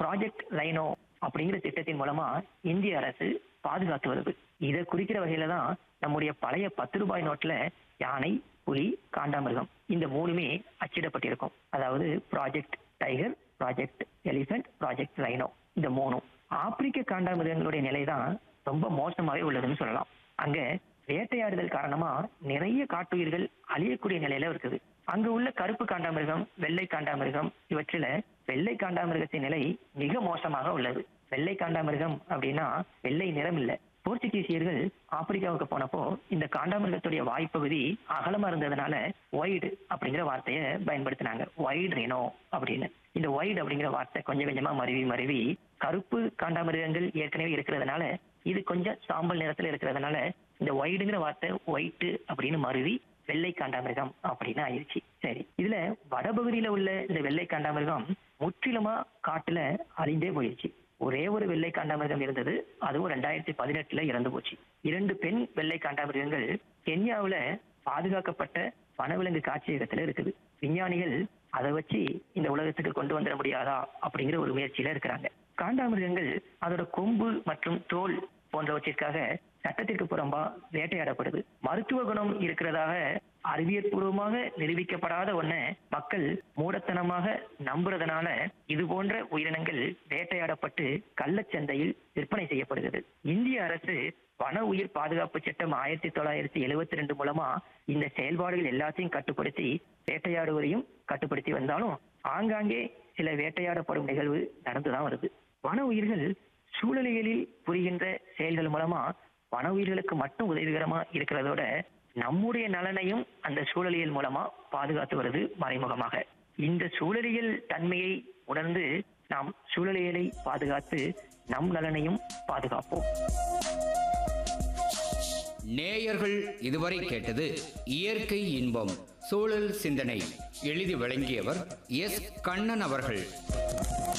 project லைனோ அப்படிங்கிற திட்டத்தின் மூலமா இந்திய அரசு பாதுகாத்து வருது இதை குறிக்கிற வகையில தான் நம்முடைய பழைய பத்து ரூபாய் நோட்ல யானை புலி காண்டாமிருகம் இந்த மூணுமே அச்சிடப்பட்டிருக்கும் அதாவது project tiger project elephant project rhino இந்த மூணும் ஆப்பிரிக்க காண்டாமிருகங்களுடைய நிலை தான் ரொம்ப மோசமாவே உள்ளதுன்னு சொல்லலாம் அங்க வேட்டையாடுதல் காரணமா நிறைய காட்டுயிர்கள் அழியக்கூடிய நிலையில இருக்குது அங்க உள்ள கருப்பு காண்டாமிருகம் வெள்ளை காண்டாமிருகம் இவற்றில வெள்ளை காண்டாமிருகத்தின் நிலை மிக மோசமாக உள்ளது வெள்ளை காண்டாமிருகம் அப்படின்னா வெள்ளை நிறம் இல்ல போர்ச்சுகீசியர்கள் ஆப்பிரிக்காவுக்கு போனப்போ இந்த காண்டாமிருகத்துடைய வாய்ப்பகுதி அகலமா இருந்ததுனால ஒய்டு அப்படிங்கிற வார்த்தையை பயன்படுத்தினாங்க ஒய்டு ரெனோ அப்படின்னு இந்த ஒய்டு அப்படிங்கிற வார்த்தை கொஞ்சம் கொஞ்சமா மருவி மருவி கருப்பு காண்டாமிருகங்கள் ஏற்கனவே இருக்கிறதுனால இது கொஞ்சம் சாம்பல் நிறத்துல இருக்கிறதுனால இந்த ஒய்டுங்கிற வார்த்தை ஒயிட்டு அப்படின்னு மருவி வெள்ளை காண்டாமிருகம் அப்படின்னு ஆயிடுச்சு சரி இதுல வடபகுதியில உள்ள இந்த வெள்ளை காண்டாமிருகம் முற்றிலுமா காட்டுல அழிந்தே போயிடுச்சு ஒரே ஒரு வெள்ளை காண்டாமிருகம் இருந்தது அதுவும் ரெண்டாயிரத்தி பதினெட்டுல இறந்து போச்சு இரண்டு பெண் வெள்ளை காண்டாமிருகங்கள் கென்யாவுல பாதுகாக்கப்பட்ட வனவிலங்கு காட்சியகத்துல இருக்குது விஞ்ஞானிகள் அதை வச்சு இந்த உலகத்துக்கு கொண்டு வந்துட முடியாதா அப்படிங்கிற ஒரு முயற்சியில இருக்கிறாங்க காண்டாமிருகங்கள் அதோட கொம்பு மற்றும் தோல் போன்றவற்றிற்காக சட்டத்திற்கு புறம்பா வேட்டையாடப்படுது மருத்துவ குணம் இருக்கிறதாக அறிவியற்பூர்வமாக நிரூபிக்கப்படாத ஒண்ண மக்கள் மூடத்தனமாக நம்புறதுனால இது போன்ற உயிரினங்கள் வேட்டையாடப்பட்டு கள்ளச்சந்தையில் விற்பனை செய்யப்படுகிறது இந்திய அரசு வன உயிர் பாதுகாப்பு சட்டம் ஆயிரத்தி தொள்ளாயிரத்தி எழுவத்தி ரெண்டு மூலமா இந்த செயல்பாடுகள் எல்லாத்தையும் கட்டுப்படுத்தி வேட்டையாடுவதையும் கட்டுப்படுத்தி வந்தாலும் ஆங்காங்கே சில வேட்டையாடப்படும் நிகழ்வு நடந்துதான் வருது வன உயிர்கள் சூழலியலில் புரிகின்ற செயல்கள் மூலமா வன உயிர்களுக்கு மட்டும் உதவிகரமா இருக்கிறதோட நம்முடைய நலனையும் அந்த சூழலியல் மூலமா பாதுகாத்து வருது மறைமுகமாக இந்த சூழலியல் தன்மையை உணர்ந்து நாம் சூழலியலை பாதுகாத்து நம் நலனையும் பாதுகாப்போம் நேயர்கள் இதுவரை கேட்டது இயற்கை இன்பம் சூழல் சிந்தனை எழுதி வழங்கியவர் எஸ் கண்ணன் அவர்கள்